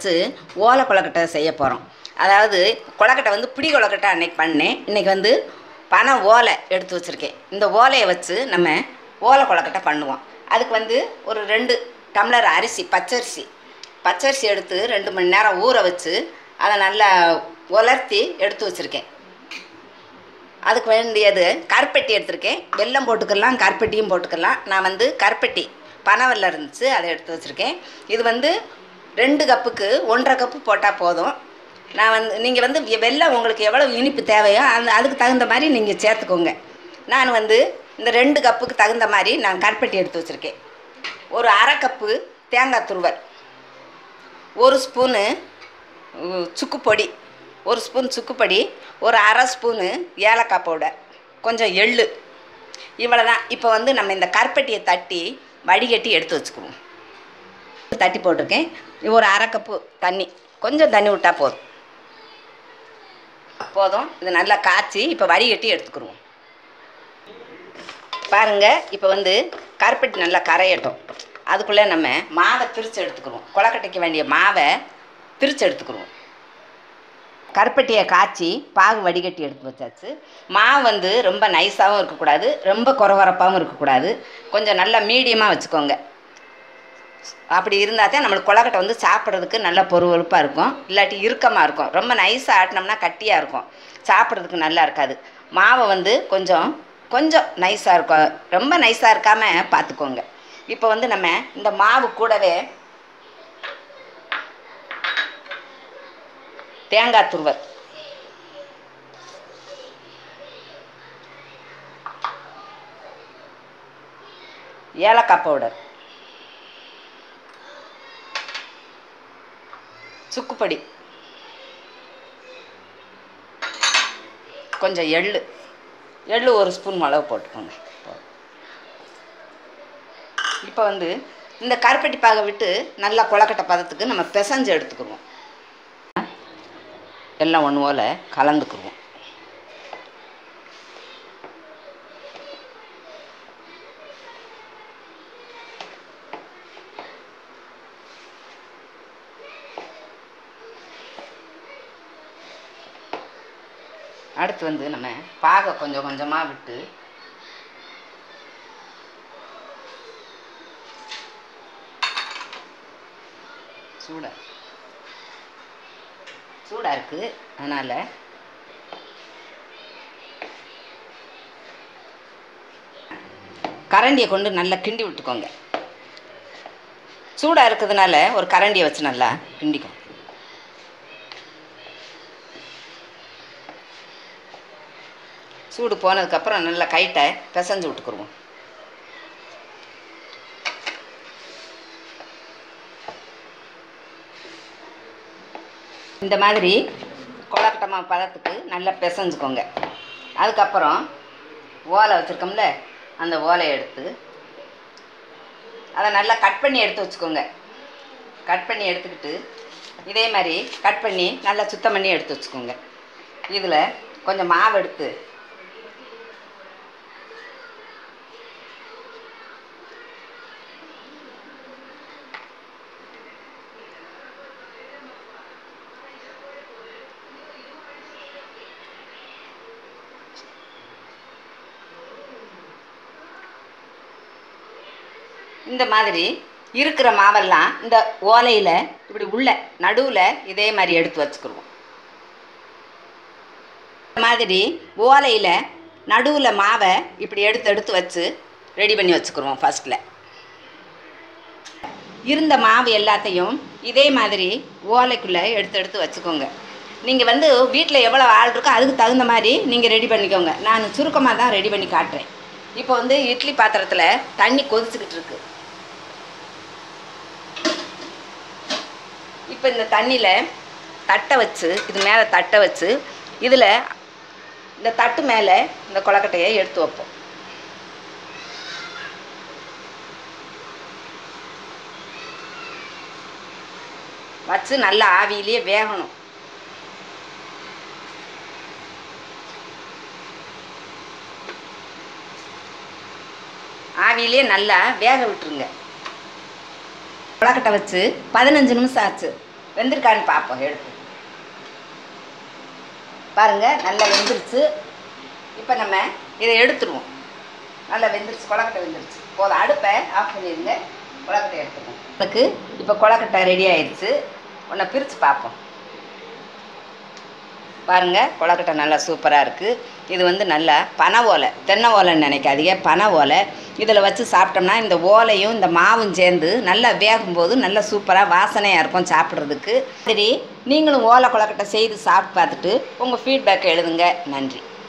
வச்சு ஓலை கொலக்கட்டை செய்ய போகிறோம் அதாவது கொலக்கட்டை வந்து பிடி கொலக்கட்டை அன்னைக்கு பண்ணேன் இன்றைக்கி வந்து பனை ஓலை எடுத்து வச்சுருக்கேன் இந்த ஓலையை வச்சு நம்ம ஓலை கொலக்கட்டை பண்ணுவோம் அதுக்கு வந்து ஒரு ரெண்டு டம்ளர் அரிசி பச்சரிசி பச்சரிசி எடுத்து ரெண்டு மணி நேரம் ஊற வச்சு அதை நல்லா உலர்த்தி எடுத்து வச்சுருக்கேன் அதுக்கு வேண்டியது கருப்பட்டி எடுத்திருக்கேன் வெல்லம் போட்டுக்கலாம் கருப்பட்டியும் போட்டுக்கலாம் நான் வந்து கருப்பட்டி பனவெல்லம் இருந்துச்சு அதை எடுத்து வச்சுருக்கேன் இது வந்து ரெண்டு கப்புக்கு ஒன்றரை கப்பு போட்டால் போதும் நான் வந்து நீங்கள் வந்து வெ- வெல்லம் உங்களுக்கு எவ்வளோ இனிப்பு தேவையோ அந்த அதுக்கு தகுந்த மாதிரி நீங்கள் சேர்த்துக்கோங்க நான் வந்து இந்த ரெண்டு கப்புக்கு தகுந்த மாதிரி நான் கருப்பட்டி எடுத்து வச்சுருக்கேன் ஒரு அரை கப்பு தேங்காய் துருவல் ஒரு ஸ்பூனு உ, சுக்கு பொடி ஒரு ஸ்பூன் சுக்கு பொடி ஒரு அரை ஸ்பூனு ஏலக்காய் பவுடர் கொஞ்சம் எள்ளு இவ்வளோ தான் இப்போ வந்து நம்ம இந்த கருப்பட்டியை தட்டி வடிகட்டி எடுத்து வச்சுக்குவோம் தட்டி போட்டிருக்கேன் இது ஒரு அரை கப்பு தண்ணி கொஞ்சம் தண்ணி விட்டால் போதும் போதும் இது நல்லா காய்ச்சி இப்போ வடிகட்டி எடுத்துக்கிருவோம் பாருங்க இப்போ வந்து கருப்பட்டி நல்லா கரையட்டும் அதுக்குள்ளே நம்ம மாவை திரிச்சு எடுத்துக்கிருவோம் கொலக்கட்டைக்கு வேண்டிய மாவை திரிச்சு எடுத்துக்கிருவோம் கருப்பட்டியை காய்ச்சி பாகு வடிகட்டி எடுத்து வச்சாச்சு மாவு வந்து ரொம்ப நைஸாகவும் இருக்கக்கூடாது ரொம்ப குறகுறப்பாகவும் இருக்கக்கூடாது கொஞ்சம் நல்லா மீடியமாக வச்சுக்கோங்க அப்படி இருந்தால் தான் நம்மளுக்கு கொலக்கட்டை வந்து சாப்பிட்றதுக்கு நல்ல பொறுவொழுப்பாக இருக்கும் இல்லாட்டி இறுக்கமாக இருக்கும் ரொம்ப நைஸாக ஆட்டினோம்னா கட்டியாக இருக்கும் சாப்பிட்றதுக்கு நல்லா இருக்காது மாவை வந்து கொஞ்சம் கொஞ்சம் நைஸாக இருக்கும் ரொம்ப நைஸாக இருக்காமல் பார்த்துக்கோங்க இப்போ வந்து நம்ம இந்த மாவு கூடவே தேங்காய் துருவல் ஏலக்காய் பவுடர் சுக்குப்பொடி கொஞ்சம் எள்ளு எள்ளு ஒரு ஸ்பூன் அளவு போட்டுக்கோங்க இப்போ வந்து இந்த கருப்பட்டி பாகை விட்டு நல்லா கொலக்கட்டை பதத்துக்கு நம்ம பிசைஞ்சு எடுத்துக்கிடுவோம் எல்லாம் ஒன்று போல் கலந்துக்குருவோம் அடுத்து வந்து நம்ம பாகை கொஞ்சம் கொஞ்சமாக விட்டு சூடாக சூடாக இருக்குது அதனால் கரண்டியை கொண்டு நல்லா கிண்டி விட்டுக்கோங்க சூடாக இருக்கிறதுனால ஒரு கரண்டியை வச்சு நல்லா கிண்டிக்கும் சூடு போனதுக்கப்புறம் நல்லா கைட்டை பிசைஞ்சு விட்டுக்குருவோம் இந்த மாதிரி கொலக்கட்டமா பதத்துக்கு நல்லா பிசைஞ்சுக்கோங்க அதுக்கப்புறம் ஓலை வச்சுருக்கோம்ல அந்த ஓலையை எடுத்து அதை நல்லா கட் பண்ணி எடுத்து வச்சுக்கோங்க கட் பண்ணி எடுத்துக்கிட்டு இதே மாதிரி கட் பண்ணி நல்லா சுத்தம் பண்ணி எடுத்து வச்சுக்கோங்க இதில் கொஞ்சம் மாவு எடுத்து இந்த மாதிரி இருக்கிற மாவெல்லாம் இந்த ஓலையில் இப்படி உள்ள நடுவில் இதே மாதிரி எடுத்து வச்சுக்கிருவோம் இந்த மாதிரி ஓலையில் நடுவில் மாவை இப்படி எடுத்து எடுத்து வச்சு ரெடி பண்ணி வச்சுக்கிருவோம் ஃபஸ்ட்டில் இருந்த மாவு எல்லாத்தையும் இதே மாதிரி ஓலைக்குள்ளே எடுத்து எடுத்து வச்சுக்கோங்க நீங்கள் வந்து வீட்டில் எவ்வளோ ஆள் இருக்கோ அதுக்கு தகுந்த மாதிரி நீங்கள் ரெடி பண்ணிக்கோங்க நான் சுருக்கமாக தான் ரெடி பண்ணி காட்டுறேன் இப்போ வந்து இட்லி பாத்திரத்தில் தண்ணி கொதிச்சுக்கிட்டு இருக்கு இப்போ இந்த தண்ணியில் தட்டை வச்சு இது மேலே தட்டை வச்சு இதில் இந்த தட்டு மேலே இந்த கொலக்கட்டையை எடுத்து வைப்போம் வச்சு நல்லா ஆவியிலேயே வேகணும் ஆவியிலே நல்லா வேக விட்டுருங்க கொலக்கட்டை வச்சு பதினஞ்சு நிமிஷம் ஆச்சு வெந்திருக்கான்னு பார்ப்போம் எடுத்து பாருங்க நல்லா வெந்துருச்சு இப்போ நம்ம இதை எடுத்துருவோம் நல்லா வெந்துருச்சு கொலக்கட்டை வெந்துருச்சு போதும் அடுப்பை ஆஃப் பண்ணிடுங்க கொலக்கட்டை எடுத்துருவோம் எனக்கு இப்போ கொலக்கட்டை ரெடி ஆயிடுச்சு ஒன்றை பிரித்து பார்ப்போம் பாருங்க கொலக்கட்டை நல்லா சூப்பராக இருக்குது இது வந்து நல்லா பனை ஓலை தென்னை ஓலைன்னு நினைக்காதீங்க பனை ஓலை இதில் வச்சு சாப்பிட்டோம்னா இந்த ஓலையும் இந்த மாவும் சேர்ந்து நல்லா வேகும்போது நல்லா சூப்பராக வாசனையாக இருக்கும் சாப்பிட்றதுக்கு சரி நீங்களும் ஓலை கொலக்கட்டை செய்து சாப்பிட்டு பார்த்துட்டு உங்கள் ஃபீட்பேக் எழுதுங்க நன்றி